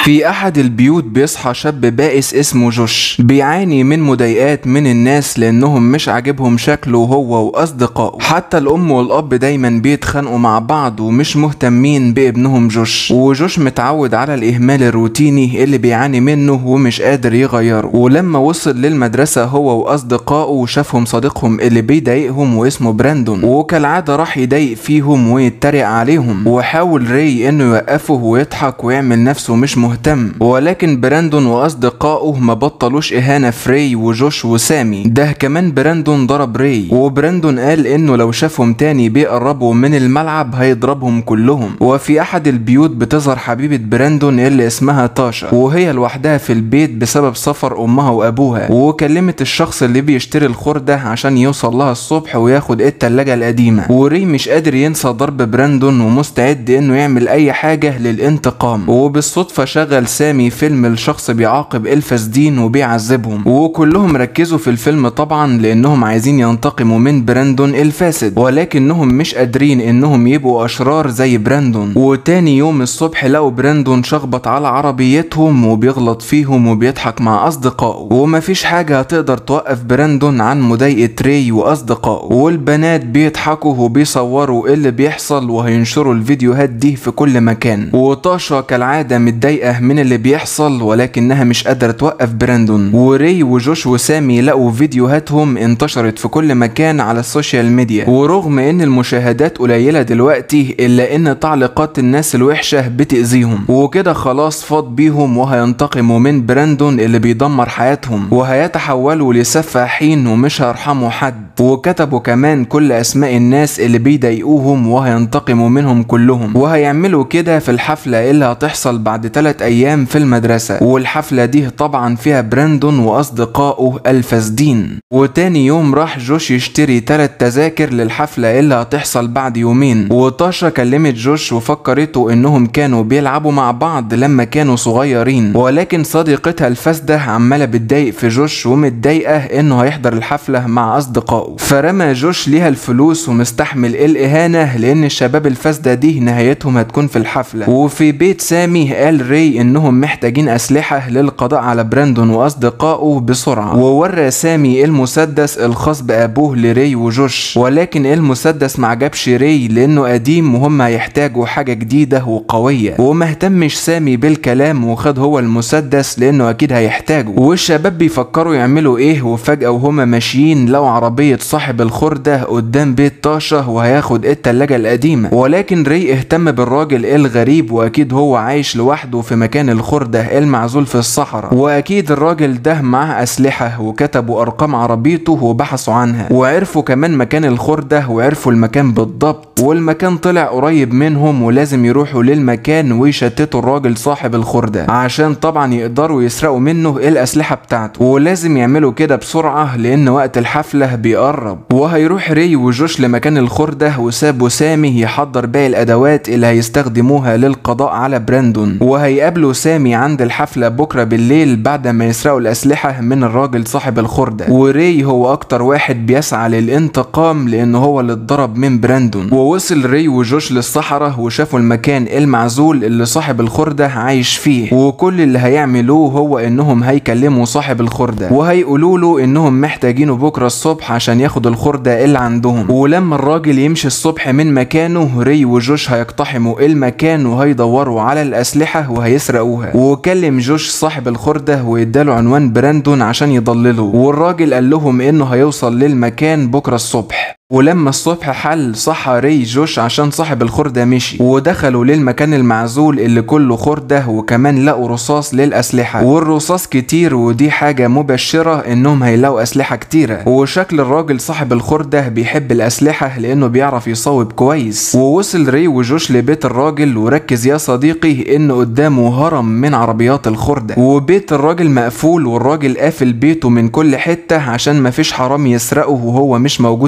في أحد البيوت بيصحى شاب بائس اسمه جوش بيعاني من مضايقات من الناس لأنهم مش عاجبهم شكله هو وأصدقائه حتى الأم والأب دايما بيتخانقوا مع بعض ومش مهتمين بابنهم جوش وجوش متعود على الإهمال الروتيني اللي بيعاني منه ومش قادر يغيره ولما وصل للمدرسة هو وأصدقائه شافهم صديقهم اللي بيضايقهم واسمه براندون وكالعادة راح يضايق فيهم ويتريق عليهم وحاول ري انه يوقفه ويضحك ويعمل نفسه مش مهتم ولكن براندون واصدقائه ما بطلوش اهانة في ري وجوش وسامي ده كمان براندون ضرب ري وبراندون قال انه لو شافهم تاني بيقربوا من الملعب هيضربهم كلهم وفي احد البيوت بتظهر حبيبة براندون اللي اسمها تاشا وهي لوحدها في البيت بسبب سفر امها وابوها وكلمت الشخص اللي بيشتري الخردة عشان يوصل لها الصبح وياخد التلاجة القديمة وري مش قادر ينسى ضرب براندون ومستعد انه يعمل اي حاجة للانتقام وبالصدفة شغل سامي فيلم الشخص بيعاقب الفاسدين وبيعذبهم وكلهم ركزوا في الفيلم طبعا لانهم عايزين ينتقموا من براندون الفاسد ولكنهم مش قادرين انهم يبقوا اشرار زي براندون وتاني يوم الصبح لقوا براندون شخبط على عربيتهم وبيغلط فيهم وبيضحك مع اصدقائه ومفيش حاجة هتقدر توقف براندون عن مضايقة ري واصدقائه والبنات بيضحكوا وبيصوروا اللي بيحصل وهينشروا الفيديوهات دي في كل مكان وطاشا كالعادة متضايقة من اللي بيحصل ولكنها مش قادرة توقف براندون وري وجوش وسامي لقوا فيديوهاتهم انتشرت في كل مكان على السوشيال ميديا ورغم ان المشاهدات قليلة دلوقتي الا ان تعليقات الناس الوحشة بتأذيهم وكده خلاص فاض بيهم وهينتقموا من براندون اللي بيدمر حياتهم وهيتحولوا لسفاحين ومش هيرحموا حد وكتبوا كمان كل اسماء الناس اللي بيضايقوهم وهينتقموا منهم كلهم وهيعملوا كده في الحفلة اللي هتحصل بعد 3 ايام في المدرسة والحفلة دي طبعا فيها براندون واصدقائه الفاسدين وتاني يوم راح جوش يشتري 3 تذاكر للحفلة اللي هتحصل بعد يومين وطاشا كلمت جوش وفكرته انهم كانوا بيلعبوا مع بعض لما كانوا صغيرين ولكن صديقتها الفاسدة عمالة بتضايق في جوش ومتضايقة انه هيحضر الحفلة مع اصدقائه فرمى جوش ليها الفلوس ومستحمل الاهانة لان الشباب الفاسدة دي نهايتهم هتكون في الحفلة وفي بيت سامي قال ري انهم محتاجين اسلحة للقضاء على براندون واصدقائه بسرعة وورى سامي المسدس الخاص بابوه لري وجوش ولكن المسدس ما عجبش ري لانه قديم وهم هيحتاجوا حاجة جديدة وقوية وما اهتمش سامي بالكلام وخد هو المسدس لانه اكيد هيحتاجه والشباب بيفكروا يعملوا ايه وفجأة وهما ماشيين لو عربية صاحب الخردة قدام بيت طاشا وهياخد التلاجة القديمة ولكن ري اهتم بالراجل الغريب واكيد هو عايش لوحده في مكان الخردة المعزول في الصحراء واكيد الراجل ده معاه اسلحة وكتبوا ارقام عربيته وبحثوا عنها وعرفوا كمان مكان الخردة وعرفوا المكان بالضبط والمكان طلع قريب منهم ولازم يروحوا للمكان ويشتتوا الراجل صاحب الخردة عشان طبعا يقدروا يسرقوا منه الاسلحة بتاعته ولازم يعملوا كده بسرعة لان وقت الحفلة بيقرب وهيروح ري وجوش لمكان الخردة وسابوا سامي يحضر باقي الادوات اللي هيستخدموها للقضاء على براندون وهيقابلوا سامي عند الحفلة بكرة بالليل بعد ما يسرقوا الاسلحة من الراجل صاحب الخردة وري هو اكتر واحد بيسعى للانتقام لانه هو اللي اتضرب من براندون ووصل ري وجوش للصحراء وشافوا المكان المعزول اللي صاحب الخردة عايش فيه وكل اللي هيعملوه هو انهم هيكلموا صاحب الخردة وهيقولوا له انهم محتاجينه بكرة الصبح عشان ياخدوا الخردة اللي عندهم ولما الراجل يمشي الصبح من مكانه ري وجوش هيقتحموا المكان وهيدوروا على الاسلحة وهيسرقوها وكلم جوش صاحب الخردة واداله عنوان براندون عشان يضلله والراجل قال لهم انه هيوصل للمكان بكرة الصبح ولما الصبح حل صحى ري جوش عشان صاحب الخردة مشي ودخلوا للمكان المعزول اللي كله خردة وكمان لقوا رصاص للأسلحة والرصاص كتير ودي حاجة مبشرة انهم هيلاقوا أسلحة كتيرة وشكل الراجل صاحب الخردة بيحب الأسلحة لأنه بيعرف يصوب كويس ووصل ري وجوش لبيت الراجل وركز يا صديقي إن قدامه هرم من عربيات الخردة وبيت الراجل مقفول والراجل قافل بيته من كل حتة عشان مفيش حرام يسرقه وهو مش موجود في بيته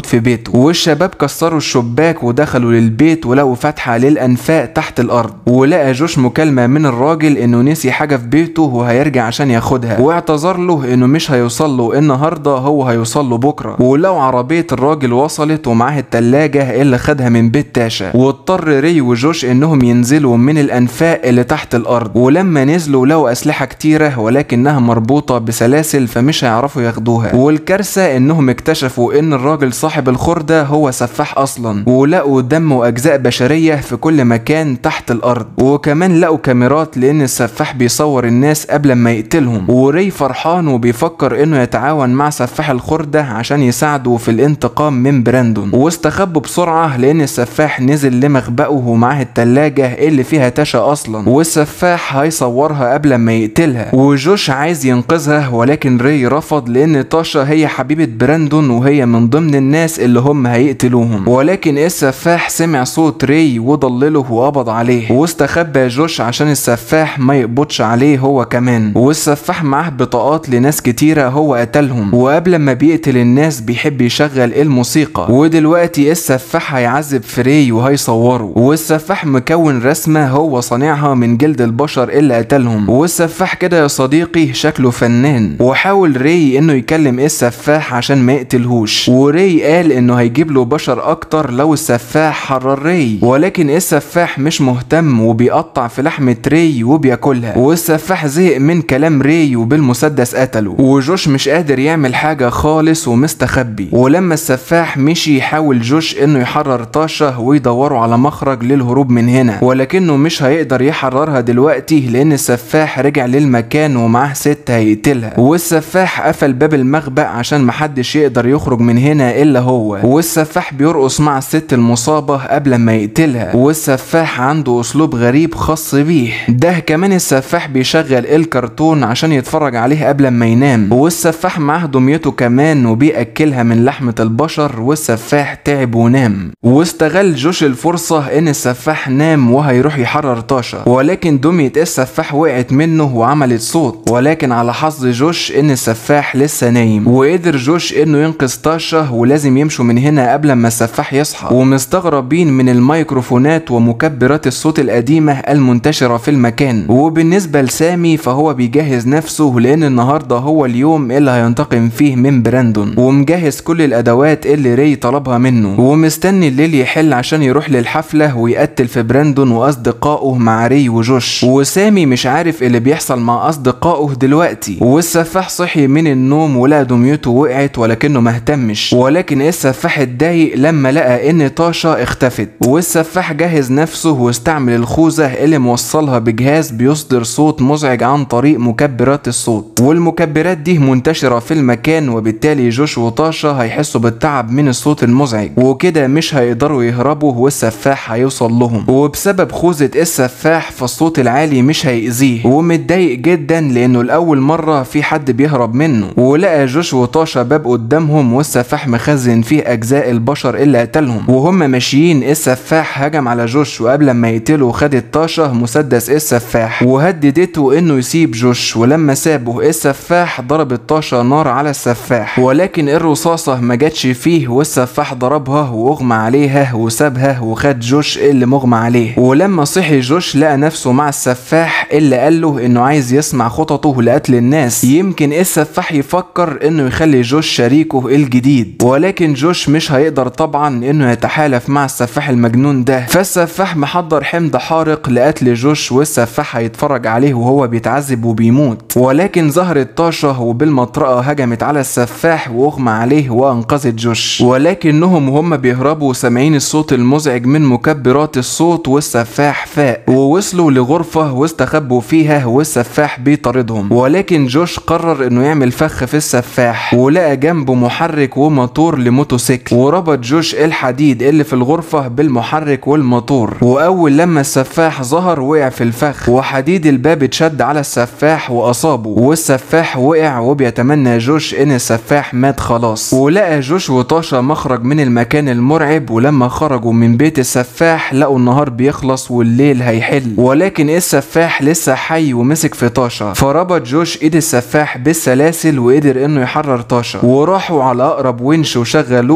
بيته والشباب كسروا الشباك ودخلوا للبيت ولقوا فتحة للأنفاق تحت الأرض ولقى جوش مكالمة من الراجل إنه نسي حاجة في بيته وهيرجع عشان ياخدها واعتذر له إنه مش هيوصل له النهاردة هو هيوصل له بكرة ولو عربية الراجل وصلت ومعاه التلاجة اللي خدها من بيت تاشا واضطر ري وجوش إنهم ينزلوا من الأنفاق اللي تحت الأرض ولما نزلوا لقوا أسلحة كتيرة ولكنها مربوطة بسلاسل فمش هيعرفوا ياخدوها والكارثة إنهم اكتشفوا إن الراجل صاحب الخردة هو سفاح أصلا ولقوا دم وأجزاء بشرية في كل مكان تحت الأرض وكمان لقوا كاميرات لأن السفاح بيصور الناس قبل ما يقتلهم وري فرحان وبيفكر إنه يتعاون مع سفاح الخردة عشان يساعده في الانتقام من براندون واستخبوا بسرعة لأن السفاح نزل لمخبأه ومعاه التلاجة اللي فيها تاشا أصلا والسفاح هيصورها قبل ما يقتلها وجوش عايز ينقذها ولكن ري رفض لأن تاشا هي حبيبة براندون وهي من ضمن الناس اللي هم هيقتلوهم ولكن السفاح سمع صوت ري وضلله وقبض عليه واستخبى جوش عشان السفاح ما يقبضش عليه هو كمان والسفاح معاه بطاقات لناس كتيرة هو قتلهم وقبل ما بيقتل الناس بيحب يشغل الموسيقى ودلوقتي السفاح هيعذب في ري وهيصوره والسفاح مكون رسمة هو صانعها من جلد البشر اللي قتلهم والسفاح كده يا صديقي شكله فنان وحاول ري انه يكلم السفاح عشان ما يقتلهوش وري قال انه هيجيب له بشر اكتر لو السفاح حرر ري ولكن السفاح مش مهتم وبيقطع في لحمة ري وبياكلها والسفاح زهق من كلام ري وبالمسدس قتله وجوش مش قادر يعمل حاجة خالص ومستخبي ولما السفاح مشي يحاول جوش انه يحرر طاشة ويدوروا على مخرج للهروب من هنا ولكنه مش هيقدر يحررها دلوقتي لان السفاح رجع للمكان ومعاه ست هيقتلها والسفاح قفل باب المخبأ عشان محدش يقدر يخرج من هنا الا هو والسفاح بيرقص مع الست المصابة قبل ما يقتلها والسفاح عنده اسلوب غريب خاص بيه ده كمان السفاح بيشغل الكرتون عشان يتفرج عليه قبل ما ينام والسفاح معاه دميته كمان وبيأكلها من لحمة البشر والسفاح تعب ونام واستغل جوش الفرصة ان السفاح نام وهيروح يحرر طاشا ولكن دمية السفاح وقعت منه وعملت صوت ولكن على حظ جوش ان السفاح لسه نايم وقدر جوش انه ينقذ طاشا ولازم يمشوا من هنا قبل ما السفاح يصحى ومستغربين من الميكروفونات ومكبرات الصوت القديمة المنتشرة في المكان وبالنسبة لسامي فهو بيجهز نفسه لان النهاردة هو اليوم اللي هينتقم فيه من براندون ومجهز كل الادوات اللي ري طلبها منه ومستني الليل يحل عشان يروح للحفلة ويقتل في براندون واصدقائه مع ري وجوش وسامي مش عارف اللي بيحصل مع اصدقائه دلوقتي والسفاح صحي من النوم ولقى دميته وقعت ولكنه مهتمش ولكن السفاح اتضايق لما لقى ان طاشا اختفت والسفاح جهز نفسه واستعمل الخوذة اللي موصلها بجهاز بيصدر صوت مزعج عن طريق مكبرات الصوت والمكبرات دي منتشرة في المكان وبالتالي جوش وطاشا هيحسوا بالتعب من الصوت المزعج وكده مش هيقدروا يهربوا والسفاح هيوصل لهم وبسبب خوذة السفاح فالصوت العالي مش هيأذيه ومتضايق جدا لانه لاول مرة في حد بيهرب منه ولقى جوش وطاشا باب قدامهم والسفاح مخزن فيه اجزاء البشر اللي قتلهم وهم ماشيين السفاح هجم على جوش وقبل ما يقتله خد الطاشة مسدس السفاح وهددته انه يسيب جوش ولما سابه السفاح ضرب الطاشة نار على السفاح ولكن الرصاصة ما جاتش فيه والسفاح ضربها واغمى عليها وسابها وخد جوش اللي مغمى عليه ولما صحي جوش لقى نفسه مع السفاح اللي قال له انه عايز يسمع خططه لقتل الناس يمكن السفاح يفكر انه يخلي جوش شريكه الجديد ولكن جوش مش هيقدر طبعا انه يتحالف مع السفاح المجنون ده فالسفاح محضر حمض حارق لقتل جوش والسفاح هيتفرج عليه وهو بيتعذب وبيموت ولكن ظهرت طاشة وبالمطرقة هجمت على السفاح واغمى عليه وانقذت جوش ولكنهم وهم بيهربوا سامعين الصوت المزعج من مكبرات الصوت والسفاح فاق ووصلوا لغرفة واستخبوا فيها والسفاح بيطاردهم ولكن جوش قرر انه يعمل فخ في السفاح ولقى جنبه محرك وموتور لموتوسيكل وربط جوش الحديد اللي في الغرفة بالمحرك والموتور واول لما السفاح ظهر وقع في الفخ وحديد الباب اتشد على السفاح واصابه والسفاح وقع وبيتمنى جوش ان السفاح مات خلاص ولقى جوش وطاشا مخرج من المكان المرعب ولما خرجوا من بيت السفاح لقوا النهار بيخلص والليل هيحل ولكن السفاح لسه حي ومسك في طاشا فربط جوش ايد السفاح بالسلاسل وقدر انه يحرر طاشا وراحوا على اقرب ونش وشغلوه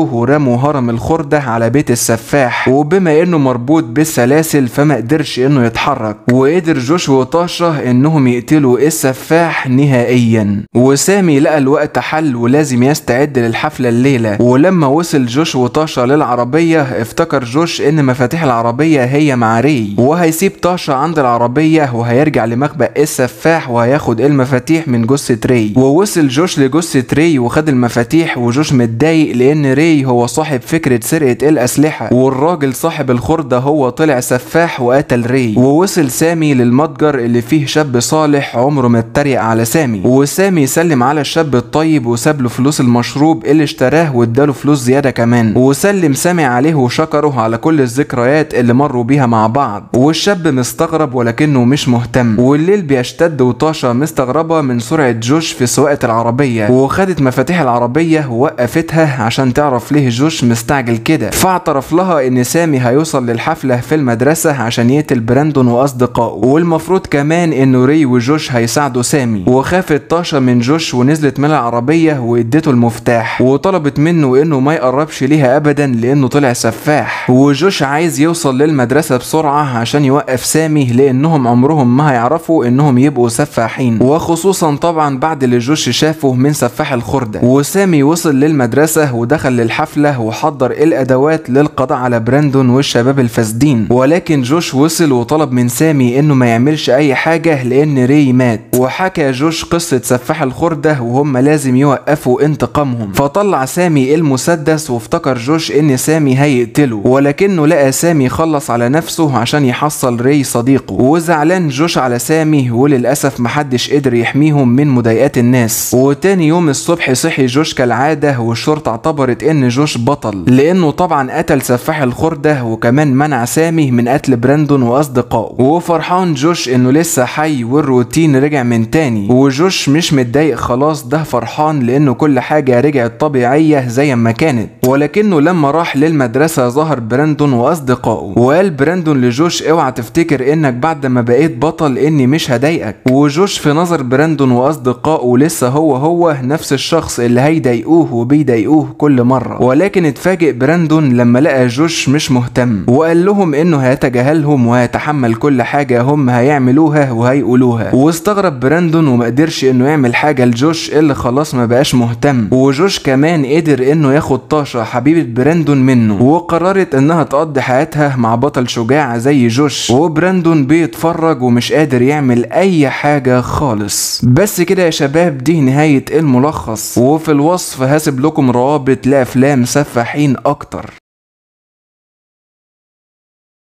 خدوه ورموا هرم الخردة على بيت السفاح وبما انه مربوط بالسلاسل فما قدرش انه يتحرك وقدر جوش وطاشة انهم يقتلوا السفاح نهائيا وسامي لقى الوقت حل ولازم يستعد للحفلة الليلة ولما وصل جوش وطاشة للعربية افتكر جوش ان مفاتيح العربية هي مع ري وهيسيب طاشة عند العربية وهيرجع لمخبأ السفاح وهياخد المفاتيح من جثة ري ووصل جوش لجثة ري وخد المفاتيح وجوش متضايق لان ري هو صاحب فكرة سرقة الاسلحة والراجل صاحب الخردة هو طلع سفاح وقتل ري ووصل سامي للمتجر اللي فيه شاب صالح عمره ما اتريق على سامي وسامي سلم على الشاب الطيب وساب له فلوس المشروب اللي اشتراه واداله فلوس زيادة كمان وسلم سامي عليه وشكره على كل الذكريات اللي مروا بيها مع بعض والشاب مستغرب ولكنه مش مهتم والليل بيشتد وطاشا مستغربة من سرعة جوش في سواقة العربية وخدت مفاتيح العربية ووقفتها عشان تعرف ليه جوش مستعجل كده فاعترف لها ان سامي هيوصل للحفلة في المدرسة عشان يقتل براندون واصدقائه والمفروض كمان انه ري وجوش هيساعدوا سامي وخافت طاشا من جوش ونزلت من العربية وادته المفتاح وطلبت منه انه ما يقربش ليها ابدا لانه طلع سفاح وجوش عايز يوصل للمدرسة بسرعة عشان يوقف سامي لانهم عمرهم ما هيعرفوا انهم يبقوا سفاحين وخصوصا طبعا بعد اللي جوش شافه من سفاح الخردة وسامي وصل للمدرسة ودخل للحفلة وحضر الادوات للقضاء على براندون والشباب الفاسدين ولكن جوش وصل وطلب من سامي انه ما يعملش اي حاجة لان ري مات وحكى جوش قصة سفاح الخردة وهم لازم يوقفوا انتقامهم فطلع سامي المسدس وافتكر جوش ان سامي هيقتله ولكنه لقى سامي خلص على نفسه عشان يحصل ري صديقه وزعلان جوش على سامي وللاسف محدش قدر يحميهم من مضايقات الناس وتاني يوم الصبح صحي جوش كالعادة والشرطة اعتبرت ان جوش بطل لانه طبعا قتل سفاح الخردة وكمان منع سامي من قتل براندون واصدقائه وفرحان جوش انه لسه حي والروتين رجع من تاني وجوش مش متضايق خلاص ده فرحان لانه كل حاجة رجعت طبيعية زي ما كانت ولكنه لما راح للمدرسة ظهر براندون واصدقائه وقال براندون لجوش اوعى تفتكر انك بعد ما بقيت بطل اني مش هضايقك وجوش في نظر براندون واصدقائه لسه هو هو نفس الشخص اللي هيضايقوه وبيضايقوه كل مرة ولكن اتفاجئ براندون لما لقى جوش مش مهتم وقال لهم انه هيتجاهلهم وهيتحمل كل حاجة هم هيعملوها وهيقولوها واستغرب براندون ومقدرش انه يعمل حاجة لجوش اللي خلاص ما بقاش مهتم وجوش كمان قدر انه ياخد طاشة حبيبة براندون منه وقررت انها تقضي حياتها مع بطل شجاع زي جوش وبراندون بيتفرج ومش قادر يعمل اي حاجة خالص بس كده يا شباب دي نهاية الملخص وفي الوصف هسيب لكم روابط لافلام سفاحين اكتر